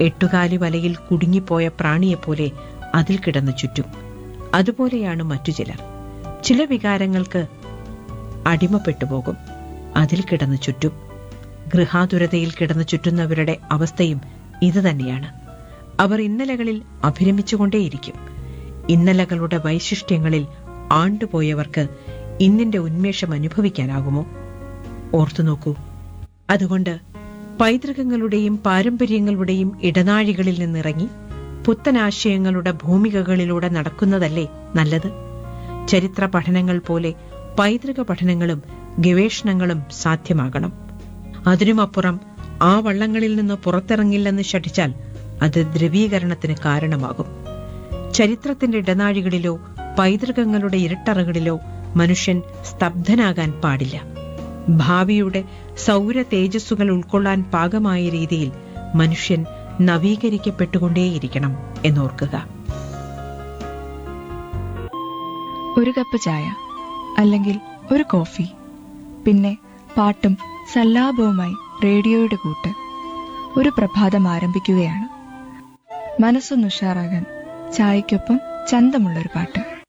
എട്ടുകാലി വലയിൽ കുടുങ്ങിപ്പോയ പ്രാണിയെപ്പോലെ അതിൽ കിടന്നു ചുറ്റും അതുപോലെയാണ് മറ്റു ചിലർ ചില വികാരങ്ങൾക്ക് അടിമപ്പെട്ടു പോകും അതിൽ കിടന്നു ചുറ്റും ഗൃഹാതുരതയിൽ കിടന്നു ചുറ്റുന്നവരുടെ അവസ്ഥയും ഇതുതന്നെയാണ് അവർ ഇന്നലകളിൽ അഭിരമിച്ചുകൊണ്ടേയിരിക്കും ഇന്നലകളുടെ വൈശിഷ്ട്യങ്ങളിൽ ആണ്ടുപോയവർക്ക് ഇന്നിന്റെ ഉന്മേഷം അനുഭവിക്കാനാകുമോ ഓർത്തു നോക്കൂ അതുകൊണ്ട് പൈതൃകങ്ങളുടെയും പാരമ്പര്യങ്ങളുടെയും ഇടനാഴികളിൽ നിന്നിറങ്ങി പുത്തനാശയങ്ങളുടെ ഭൂമികകളിലൂടെ നടക്കുന്നതല്ലേ നല്ലത് ചരിത്ര പഠനങ്ങൾ പോലെ പൈതൃക പഠനങ്ങളും ഗവേഷണങ്ങളും സാധ്യമാകണം അതിനുമപ്പുറം ആ വള്ളങ്ങളിൽ നിന്ന് പുറത്തിറങ്ങില്ലെന്ന് ശഠിച്ചാൽ അത് ദ്രവീകരണത്തിന് കാരണമാകും ചരിത്രത്തിന്റെ ഇടനാഴികളിലോ പൈതൃകങ്ങളുടെ ഇരുട്ടറകളിലോ മനുഷ്യൻ സ്തബ്ധനാകാൻ പാടില്ല ഭാവിയുടെ സൗര തേജസ്സുകൾ ഉൾക്കൊള്ളാൻ പാകമായ രീതിയിൽ മനുഷ്യൻ നവീകരിക്കപ്പെട്ടുകൊണ്ടേയിരിക്കണം എന്നോർക്കുക ഒരു കപ്പ് ചായ അല്ലെങ്കിൽ ഒരു കോഫി പിന്നെ പാട്ടും സല്ലാപവുമായി റേഡിയോയുടെ കൂട്ട് ഒരു പ്രഭാതം ആരംഭിക്കുകയാണ് മനസ്സൊന്ന് ഉഷാറാകാൻ ചായയ്ക്കൊപ്പം ചന്തമുള്ളൊരു പാട്ട്